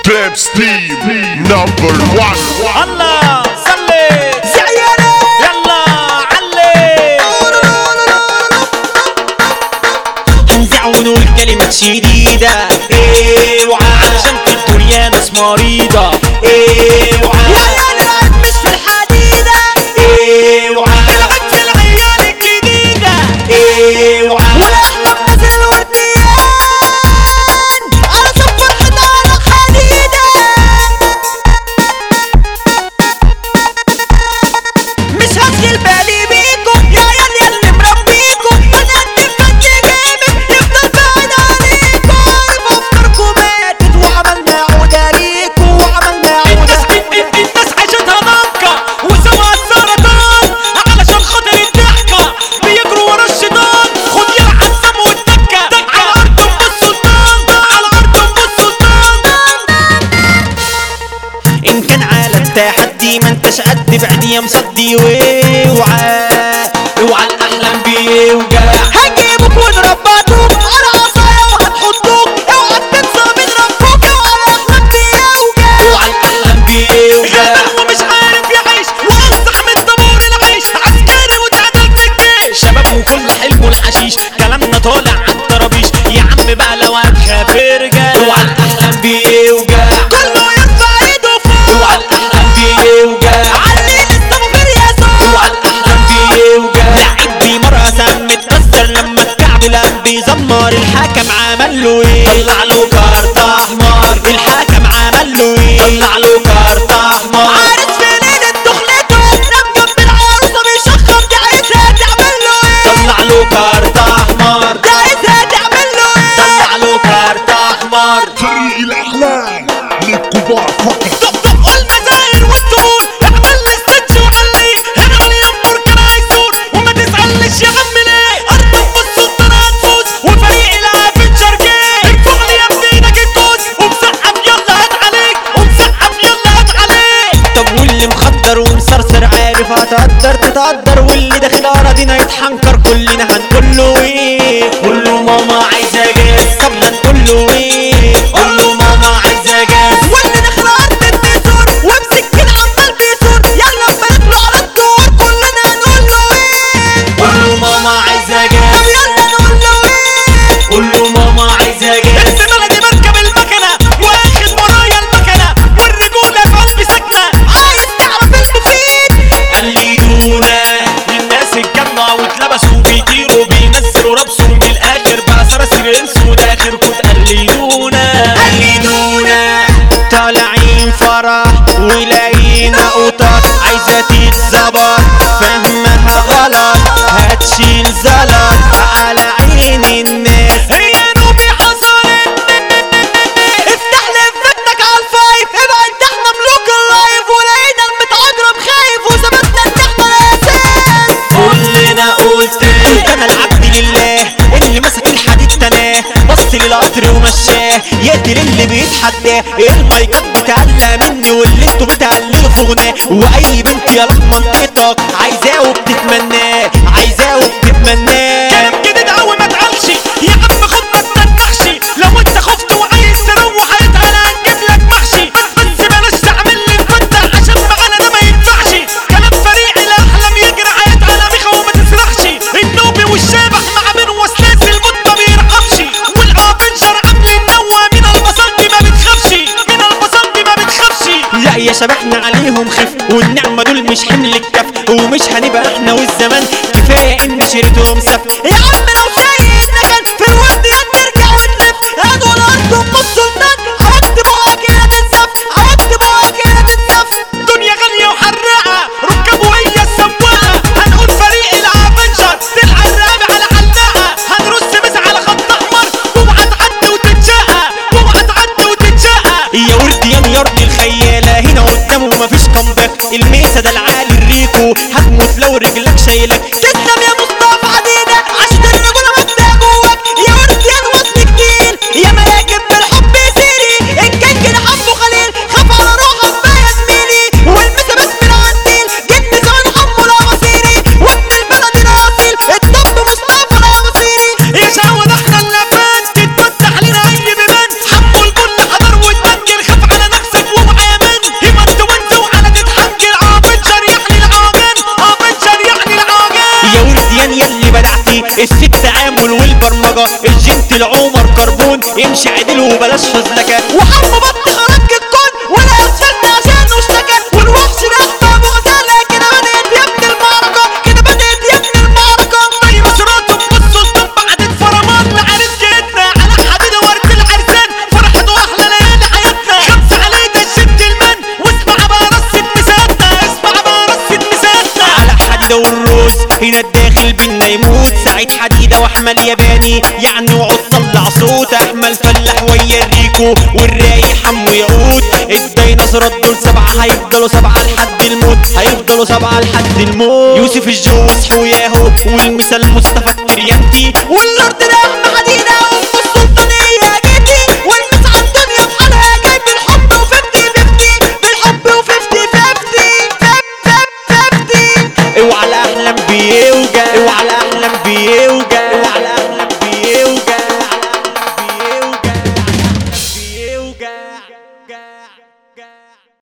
Trap Steve number one. الله صلي يلا علي هنزع ونقول كلمة شديدة ايه وعشان في الدنيا ناس مريضة ايه وعشان مش في الحديدة ايه وعشان في العيال الجديدة ايه وعشان ولحنا بنزل والديان على صف الحضارة حديدة مش هشغل بالي بيكم يا عيال ياللي مربيكم انا الفن جامد يفضل بعيد عليكم بفكركم ماتت وعملنا عودة ليكم وعملنا عودة الناس عاشتها ضنكة وسوى السرطان علشان خاطر الضحكة بيجروا ورا الشيطان خد يا العزم والدكة على ارض ام السلطان على ارض ام السلطان ان كان على التحدي ما انتش قد بعد يا مصدي واوعى اوعى الاحلام بيوجع هنجيبك ونربطوك على عصايا وهنحطوك اوعى تنسى من ربك اوعى الاحلام بيوجع اوعى الاحلام بيوجع ومش عارف يعيش وانصح من طابور العيش عسكري وتعدل في الجيش شباب وكل حلمه الحشيش كلامنا طالع على الطرابيش يا عم بقى لو هتخاف ارجع اوعى الاحلام بيوجع كله يرفع ايده فوق اوعى الاحلام بيوجع علي لسه مغير يا صوت اوعى الاحلام بيوجع لعب بمرة سم اتكسر لما الكعب لم بيزمر الحكم عمل له ايه طلع له كارت احمر الحكم عمل له ايه طلع له كارت احمر عارف في ليلة دخلته نام جنب العروسة بيشخر دي عايزها تعمل له ايه طلع له كارت احمر دي عايزها تعمل له ايه طلع له كارت احمر فريق الأحلام للكبار فقط. دق دق المزاير والطول اعمل لي ستيتش وعلي هنا مليون بركان هيثور وما تسألش يا عم ليه ارض ام السلطان هتفوز وفريق الافنجر جه ارفع لي يا ابني ايدك الكوز ومسقف يلا هات عليك ومسقف يلا هات عليك طب واللي مخدر ومسرسر عارف هتقدر تتقدر واللي داخل اراضينا يتحنكر كلنا هنقول له ايه قول له ماما عايزه جاز طب هنقول له ايه قول له ماما عايزه جاز واللي داخل ارض النسور وبسكين عمال بيثور يلا نبارك له على الدور كلنا هنقول له ايه قول له ماما عايزه جاز طب يلا نقول له ايه قول له ماما عايزه جاز ابن بلدي مركب المكنه واخد ورايا المكنه والرجوله في قلبي ساكنه عايز تعرف المفيد قلدونا الناس اتجمعوا واتلبسوا بيطيروا بينزلوا رابسهم بالاخر بقى صراصير انسوا ده اخركم تقلدونا قلدونا طالعين فرح ولاقينا قطط عايزه تتظبط فهمها غلط هتشيل زلط على عين الناس هي نوبي حصلت افتح لي فتك على الفايف ابعد ده احنا ملوك اللايف ولقينا المتعجرم خايف وثبتنا ان احنا الاساس كلنا قلت انا العبد لله اللي مسك الحديد تناه بص للقطر ومشاه يقتل اللي بيتحداه المايكات بتعلى مني واللي انتوا بتعلقوا في غناه واي بنت يا في منطقتك عايزاه وبتتمناه عايزاه وبتتمناه كلام جديد قوي ما تقلش يا عم خد ما تتنحش لو انت خفت وعايز تروح هيتعالى هنجيب لك محشي بس بلاش تعمل لي الفتة عشان معانا ده ما ينفعش كلام فريق الاحلام يجري هيتعالى بيخا وما تسرحش النوبي والشابح مع بين وسلاس الموت ما بيرحمش والافنجر عاملين نوى من البصل دي ما بتخافش من البصل دي ما بتخافش لا يا شبحنا عليهم خف والنعمة دول مش حمل الكف ومش هنبقى احنا والزمان كفاية ان شريتهم سف يا عم لو شايف نكن في الورد يا نرجع ونلف هاتوا الارض ام السلطان عودت بقى كده تنسف عودت بقى كده تنسف دنيا غالية وحراقة ركاب وهي السواقة هنقول فريق الافنجر تلعب الرابع على حلاقة هنرص مس على خط احمر اوعى تعدي وتتشقى اوعى تعدي وتتشقى يا ورد يا نيارد الخيالة هنا قدامه مفيش كومباك الميسة ده العالي الريكو هتموت لو رجلك شايلك تسلم يا مصطفى عديدة عشان الرجولة مبدأ جواك يا ورد يا الوصل كتير يا مراكب بالحب سيري الكان كده حبه خليل خاف على روحك بقى يا زميلي والمسا بس من عنديل جد زمان حمو العصيري وابن البلد الاصيل الطب مصطفى العصيري يا شهوة احنا اللبان تتفتح لنا اي بيبان حمو الكل حضر واتنجل خاف على امشي عدل وبلاش فزلكة وحب بط خرج الكون ولا يسألني عشان اشتكى والوحش رحمة ابو غزالة كده بدأت يا ابن المعركة كده بدأت يا ابن المعركة طيب سراتهم بالسلطان بعد فرمان عرف جيتنا على حديد ورد العرسان فرحة واحلى ليالي حياتنا خمسة علينا الشد المان واسمع بقى رصة مساتنا اسمع بقى رصة مساتنا على حديدة والروس هنا الداخل بينا يموت سعيد حديدة واحمل ياباني يعني وعد طلع صوت احمل فلاح ويا الريكو والرايق حمو يقود الديناصورات دول سبعة هيفضلوا سبعة لحد الموت هيفضلوا سبعة لحد الموت يوسف الجوز حوياهو والمثال مصطفى الكريانتي واللي